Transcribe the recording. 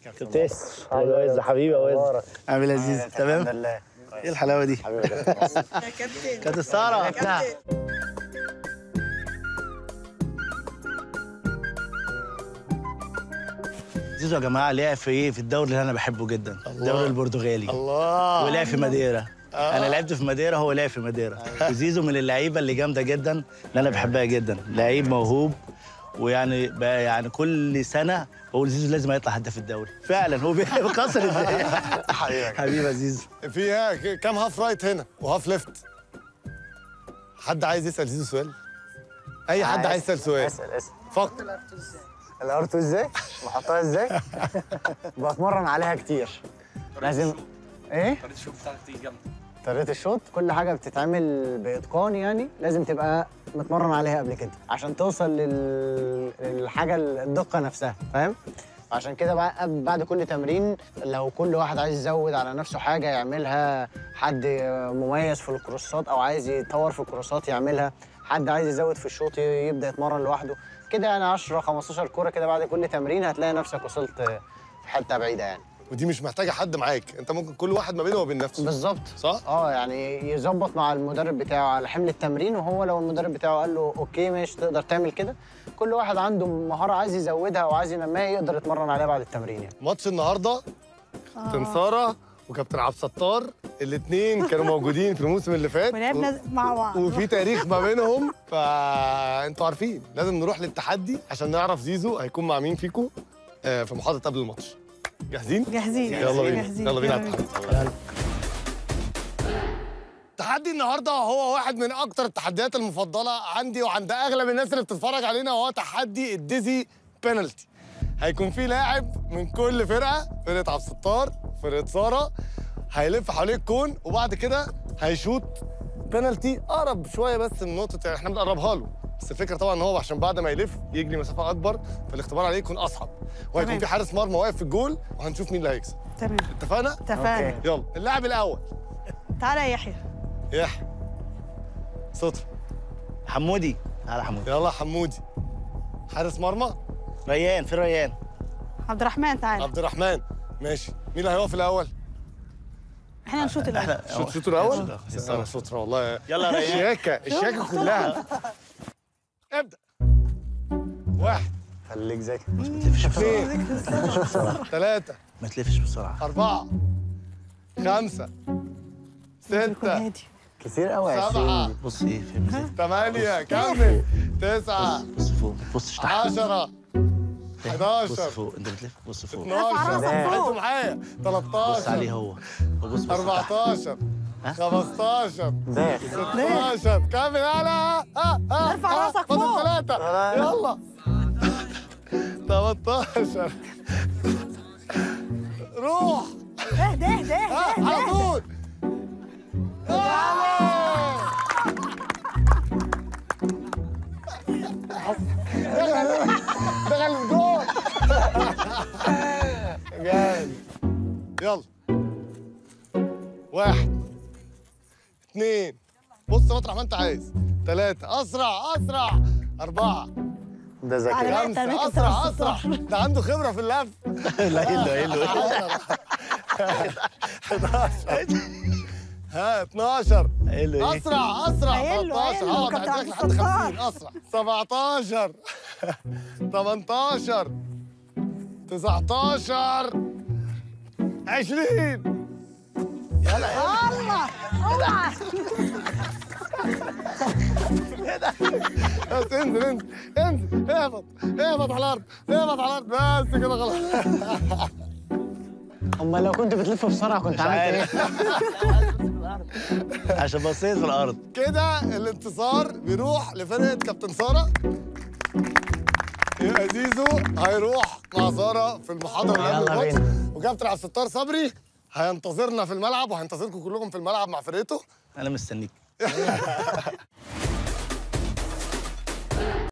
كابتن ياسر عامل حبيبي يا وز عامل ايه يا عزيز تمام الحمد لله ايه الحلاوه دي حبيبي يا كابتن. كانت السهره زيزو يا جماعه لعب في ايه في الدوري اللي انا بحبه جدا الدوري البرتغالي الله ولعب في ماديرا انا لعبت في ماديرا هو لعب في ماديرا وزيزو من اللعيبه اللي جامده جدا اللي انا بحبها جدا لعيب موهوب ويعني بقى يعني كل سنه بقول زيزو لازم يطلع هداف الدوري فعلا هو بيكسر الدنيا حبيبي حبيبي يا زيزو فيها ك- كام هاف رايت هنا وهاف ليفت حد عايز يسال زيزو سؤال اي حد عايز يسال سؤال اسال اسال فكر الارتو ازاي؟ بحطها ازاي؟ بتمرن عليها كتير لازم ايه؟ طريقه الشوط بتاعتك دي جامده طريقة الشوط كل حاجة بتتعمل بإتقان يعني لازم تبقى متمرن عليها قبل كده عشان توصل لل... للحاجة الدقة نفسها فاهم؟ عشان كده بقى بعد كل تمرين لو كل واحد عايز يزود على نفسه حاجة يعملها حد مميز في الكروسات أو عايز يتطور في الكروسات يعملها حد عايز يزود في الشوط يبدأ يتمرن لوحده كده يعني 10 15 كورة كده بعد كل تمرين هتلاقي نفسك وصلت في حتة بعيدة يعني ودي مش محتاجه حد معاك انت ممكن كل واحد ما بينه وبين نفسه بالظبط صح؟ اه يعني يظبط مع المدرب بتاعه على حمل التمرين وهو لو المدرب بتاعه قال له اوكي ماشي تقدر تعمل كده كل واحد عنده مهاره عايز يزودها او عايز ينميها يقدر يتمرن عليها بعد التمرين يعني ماتش النهارده كابتن ساره وكابتن عبد الستار الاثنين كانوا موجودين في الموسم اللي فات ولعبنا مع بعض وفي تاريخ ما بينهم فانتوا عارفين لازم نروح للتحدي عشان نعرف زيزو هيكون مع مين فيكم آه، في محاضره قبل الماتش جاهزين جاهزين يلا بينا جاهزين. يلا بينا على يلا التحدي تحدي النهارده هو واحد من اكتر التحديات المفضله عندي وعند اغلب الناس اللي بتتفرج علينا وهو تحدي الديزي بينالتي هيكون في لاعب من كل فرقه فرقه عبد الستار فرقه ساره هيلف حوالين الكون وبعد كده هيشوط بينالتي اقرب شويه بس من نقطه يعني احنا بنقربها له بس الفكره طبعا ان هو عشان بعد ما يلف يجري مسافه اكبر فالاختبار عليه يكون اصعب وهيكون تمام. في حارس مرمى واقف في الجول وهنشوف مين اللي هيكسب تمام اتفقنا اتفقنا أوكي. يلا اللاعب الاول تعالى يا يحيى يحيى سطر حمودي على حمودي يلا حمودي حارس مرمى ريان في ريان عبد الرحمن تعالى عبد الرحمن ماشي مين اللي هيقف الاول احنا نشوط الاول احنا شوت شوتوا الاول شوت. انا سترة والله يلا يا ريان الشياكه الشياكه كلها ابدا واحد خليك ذكي ما تلفش بسرعه اثنين ثلاثة ما تلفش بسرعه أربعة خمسة يكون ستة هادي كتير قوي يا سبعة شيخ بص ايه فين ازاي ثمانية كمل تسعة بص فوق ما تبصش تحت عشرة بص 11 فوق انت بتلف بص فوق 12 راسك فوق. انتوا معايا بص عليه 13 هو هو بص بص تحت 14 ها؟ 15 داخل 16 كمل يلا ها ها ارفع ها، راسك فاضل فوق. ثلاثة يلا 18 روح اهدى اهدى ها اهدى على اهدى طول يلا. دخل دخل الجول جامد يلا واحد اثنين بص مطرح ما انت عايز ثلاثة أسرع أسرع أربعة ده ذكي على بقى خمسة تمام، أسرع ستة، أسرع ده عنده خبرة في اللف لا ايه له ايه له 11 ها 12 ايه له ايه اسرع اسرع قايل له، 13 قايل له، اه كابتن تعدي لك عبد لحد الستار. 50 اسرع 17 18 19 20 الله اوعى بس انزل انزل انزل اهبط اهبط على الارض اهبط على الارض بس كده خلاص امال لو كنت بتلف بسرعه كنت مش عملت ايه؟ عارف عشان بصيت في الارض كده الانتصار بيروح لفرقه كابتن ساره يبقى زيزو هيروح مع ساره في المحاضره اللي قبل يلا الماتش بينا. وكابتن عبد الستار صبري هينتظرنا في الملعب وهينتظركم كلكم في الملعب مع فرقته انا مستنيك